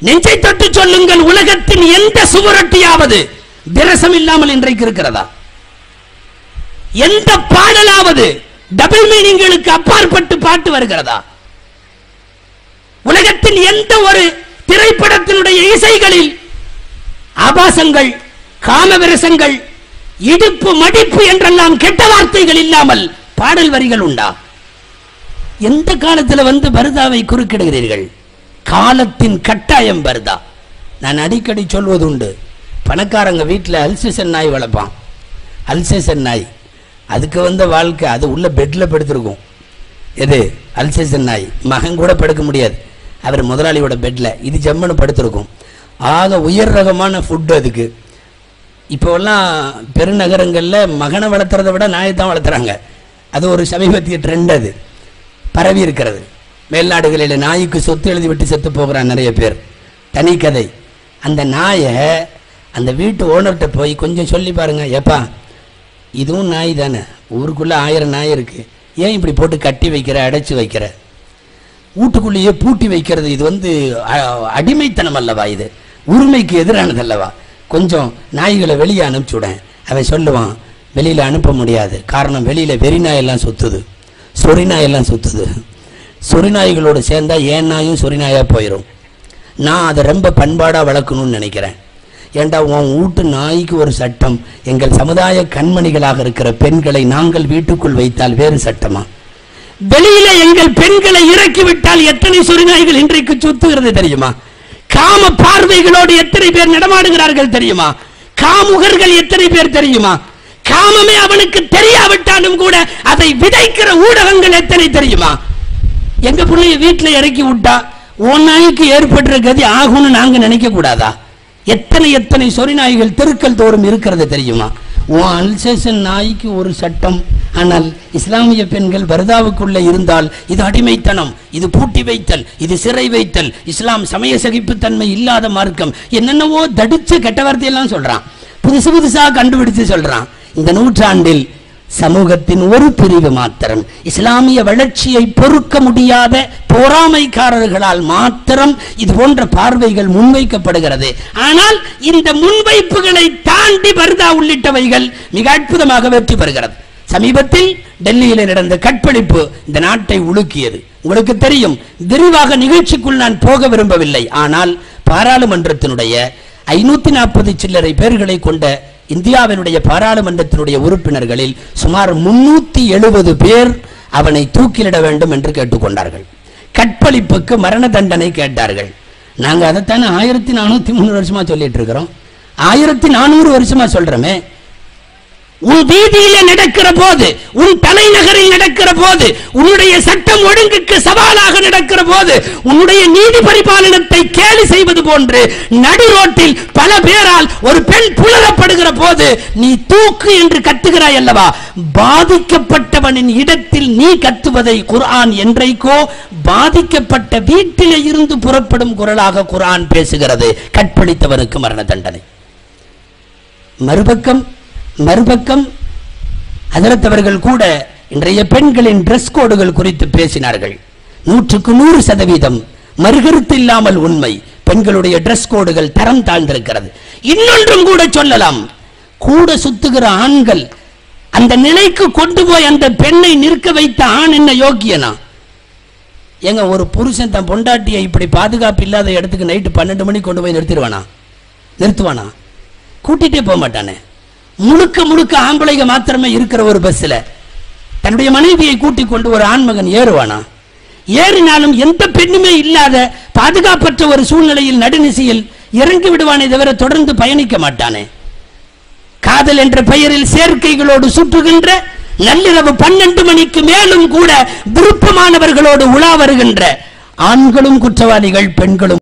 நெஞ்சை தொட்டு சொல்லுங்கள் உலகத்தின் எந்த சுவரொட்டியாவது விரசம் இல்லாமல் இன்றைக்கு இருக்கிறதா எந்த பாடலாவது டபுள் மீனிங்களுக்கு அப்பாற்பட்டு பாட்டு வருகிறதா உலகத்தின் எந்த ஒரு திரைப்படத்தினுடைய இசைகளில் ஆபாசங்கள் காமவிரசங்கள் இடுப்பு மடிப்பு என்றெல்லாம் கெட்ட வார்த்தைகள் இல்லாமல் பாடல் வரிகள் உண்டா எந்த காலத்துல வந்து பரதாவை குறுக்கிடுகிறீர்கள் காலத்தின் கட்டாயம் பரதா நான் அடிக்கடி சொல்வது உண்டு பணக்காரங்க வீட்டில் அல்சேஷன் நாய் வளர்ப்பான் அல்சேஷன் நாய் அதுக்கு வந்த வாழ்க்கை அது உள்ள பெட்ல படுத்திருக்கும் எது அல்சேஷன் நாய் மகன் கூட படுக்க முடியாது அவர் முதலாளியோட பெட்ல இது ஜம்முன்னு படுத்திருக்கும் ஆக உயர் ரகமான ஃபுட் அதுக்கு இப்போல்லாம் பெருநகரங்களில் மகனை வளர்த்துறதை விட நாயை தான் வளர்த்துறாங்க அது ஒரு சமீபத்திய ட்ரெண்ட் அது பரவி இருக்கிறது மேல்நாடுகளில் நாய்க்கு சொத்து எழுதி விட்டு செத்து போகிறான் நிறைய பேர் தனி கதை அந்த நாயை அந்த வீட்டு ஓனர்கிட்ட போய் கொஞ்சம் சொல்லி பாருங்க ஏப்பா இதுவும் நாய் தானே ஊருக்குள்ள ஆயிரம் நாய் இருக்கு ஏன் இப்படி போட்டு கட்டி வைக்கிற அடைச்சு வைக்கிற வீட்டுக்குள்ளேயே பூட்டி வைக்கிறது இது வந்து அ- அடிமைத்தனம் அல்லவா இது உரிமைக்கு எதிரானது அல்லவா கொஞ்சம் நாய்களை வெளியே அனுப்பிச்சுடேன் அவன் சொல்லுவான் வெளியில அனுப்ப முடியாது காரணம் வெளியில வெறி நாயெல்லாம் சுத்துது சொறி நாயெல்லாம் சுத்துது சொறி நாய்களோடு சேர்ந்தா ஏன் நாயும் சொறி நாயா போயிடும் நான் அதை ரொம்ப பண்பாடா வளர்க்கணும்னு நினைக்கிறேன் ஏண்டா உன் வீட்டு நாய்க்கு ஒரு சட்டம் எங்கள் சமுதாய கண்மணிகளாக இருக்கிற பெண்களை நாங்கள் வீட்டுக்குள் வைத்தால் வேறு சட்டமா வெளியில எங்கள் பெண்களை இறக்கி விட்டால் எத்தனை சொரிநாய்கள் இன்றைக்கு சுத்துகிறது தெரியுமா காம பார்வைகளோடு எத்தனை பேர் நடமாடுகிறார்கள் தெரியுமா காமுகர்கள் எத்தனை பேர் தெரியுமா காமமே அவனுக்கு தெரியாவிட்டாலும் கூட அதை விதைக்கிற ஊடகங்கள் எத்தனை தெரியுமா எங்க பிள்ளைய வீட்டுல இறக்கி விட்டா உன் நாய்க்கு ஏற்படுற கதி ஆகும்னு நாங்க நினைக்க கூடாதா எத்தனை எத்தனை சொறி நாய்கள் தெருக்கள் தோறும் இருக்கிறது தெரியுமா உன் அல்சேஷன் நாய்க்கு ஒரு சட்டம் ஆனால் இஸ்லாமிய பெண்கள் பரதாவுக்குள்ள இருந்தால் இது அடிமைத்தனம் இது பூட்டி வைத்தல் இது சிறை வைத்தல் இஸ்லாம் சமய சகிப்புத்தன்மை இல்லாத மார்க்கம் என்னென்னவோ தடிச்ச கெட்ட வார்த்தையெல்லாம் சொல்றான் புதுசு புதுசா கண்டுபிடிச்சு சொல்றான் இந்த நூற்றாண்டில் சமூகத்தின் ஒரு பிரிவு மாத்திரம் இஸ்லாமிய வளர்ச்சியை பொறுக்க முடியாத போராமைக்காரர்களால் மாத்திரம் இது போன்ற பார்வைகள் முன்வைக்கப்படுகிறது ஆனால் இந்த முன்வைப்புகளை தாண்டி பர்தா உள்ளிட்டவைகள் மிக அற்புதமாக வெற்றி பெறுகிறது சமீபத்தில் டெல்லியில் நடந்த கற்பழிப்பு இந்த நாட்டை உலுக்கியது உங்களுக்கு தெரியும் விரிவாக நிகழ்ச்சிக்குள் நான் போக விரும்பவில்லை ஆனால் பாராளுமன்றத்தினுடைய ஐநூத்தி நாற்பது சில்லறை பேர்களை கொண்ட இந்தியாவினுடைய பாராளுமன்றத்தினுடைய உறுப்பினர்களில் சுமார் முன்னூத்தி எழுபது பேர் அவனை தூக்கிலிட வேண்டும் என்று கேட்டுக்கொண்டார்கள் கற்பழிப்புக்கு மரண தண்டனை கேட்டார்கள் நாங்க அதைத்தானே ஆயிரத்தி நானூத்தி மூணு வருஷமா சொல்லிட்டு இருக்கிறோம் ஆயிரத்தி நானூறு வருஷமா சொல்றோமே உன் வீதியில நடக்கிற போது உன் தலைநகரில் நடக்கிற போது உன்னுடைய சட்டம் ஒழுங்குக்கு சவாலாக நடக்கிற போது உன்னுடைய நீதி பரிபாலனத்தை கேலி செய்வது போன்று நடு ரோட்டில் பல பேரால் ஒரு பெண் புலரப்படுகிற போது நீ தூக்கு என்று கத்துகிறாய் அல்லவா பாதிக்கப்பட்டவனின் இடத்தில் நீ கத்துவதை குர்ஆன் என்றைக்கோ பாதிக்கப்பட்ட வீட்டிலே இருந்து புறப்படும் குரலாக குர்ஆன் பேசுகிறது கற்பழித்தவனுக்கு மரண தண்டனை மறுபக்கம் மறுபக்கம் ஹஜரத் அவர்கள் கூட இன்றைய பெண்களின் டிரெஸ் கோடுகள் குறித்து பேசினார்கள் நூற்றுக்கு நூறு சதவீதம் மறுகருத்து இல்லாமல் உண்மை பெண்களுடைய டிரெஸ் கோடுகள் தரம் தாழ்ந்திருக்கிறது இன்னொன்றும் கூட சொல்லலாம் கூட சுத்துகிற ஆண்கள் அந்த நிலைக்கு கொண்டு போய் அந்த பெண்ணை நிற்க வைத்த ஆண் என்ன யோக்கியனா ஏங்க ஒரு புருஷன் தன் பொண்டாட்டியை இப்படி பாதுகாப்பு இல்லாத இடத்துக்கு நைட்டு பன்னெண்டு மணிக்கு கொண்டு போய் நிறுத்திடுவானா நிறுத்துவானா கூட்டிட்டே போக மாட்டானே முழுக்க முழுக்க ஆம்பளைங்க மாத்திரமே இருக்கிற ஒரு பஸ்ல தன்னுடைய மனைவியை கூட்டிக் கொண்டு ஒரு ஆண்மகன் ஏறுவானா ஏறினாலும் எந்த பெண்ணுமே இல்லாத பாதுகாப்பற்ற ஒரு சூழ்நிலையில் நடுநிசையில் இறங்கி விடுவானே தவிர தொடர்ந்து பயணிக்க மாட்டானே காதல் என்ற பெயரில் சேர்க்கைகளோடு சுற்றுகின்ற நள்ளிரவு பன்னெண்டு மணிக்கு மேலும் கூட விருப்பமானவர்களோடு உலா வருகின்ற ஆண்களும் குற்றவாளிகள் பெண்களும்